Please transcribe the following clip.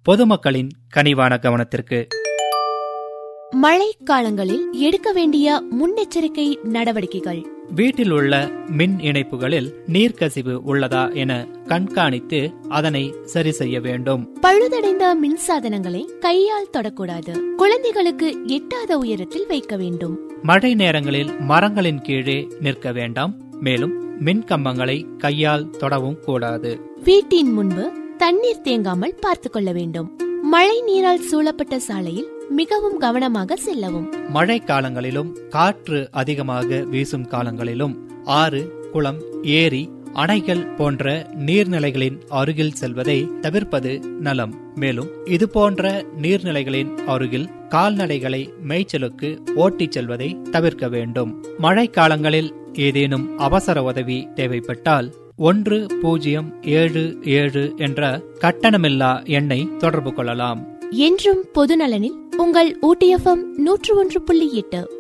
பொதுமக்களின் கனிவான கவனத்திற்கு மழை காலங்களில் எடுக்க வேண்டிய முன்னெச்சரிக்கை நடவடிக்கைகள் வீட்டில் உள்ள மின் இணைப்புகளில் நீர்க்கசிவு உள்ளதா என கண்காணித்து அதனை சரி செய்ய வேண்டும் பழுதடைந்த மின்சாதனங்களை கையால் தொடக்கூடாது குழந்தைகளுக்கு எட்டாத உயரத்தில் வைக்க வேண்டும் மழை நேரங்களில் மரங்களின் கீழே நிற்க வேண்டாம் மேலும் மின் கம்பங்களை கையால் தொடவும் கூடாது வீட்டின் முன்பு தண்ணீர் தேங்காமல் பார்த்துக் கொள்ள வேண்டும் மழை நீரால் சூழப்பட்ட சாலையில் மிகவும் கவனமாக செல்லவும் மழை காலங்களிலும் காற்று அதிகமாக வீசும் காலங்களிலும் ஆறு குளம் ஏரி அணைகள் போன்ற நீர்நிலைகளின் அருகில் செல்வதை தவிர்ப்பது நலம் மேலும் இது போன்ற நீர்நிலைகளின் அருகில் கால்நடைகளை மேய்ச்சலுக்கு ஓட்டிச் செல்வதை தவிர்க்க வேண்டும் மழை காலங்களில் ஏதேனும் அவசர உதவி தேவைப்பட்டால் ஒன்று பூஜ்ஜியம் ஏழு ஏழு என்ற கட்டணமில்லா எண்ணை தொடர்பு கொள்ளலாம் என்றும் பொதுநலனில் உங்கள் ஊட்டியஃபம் நூற்று ஒன்று புள்ளி எட்டு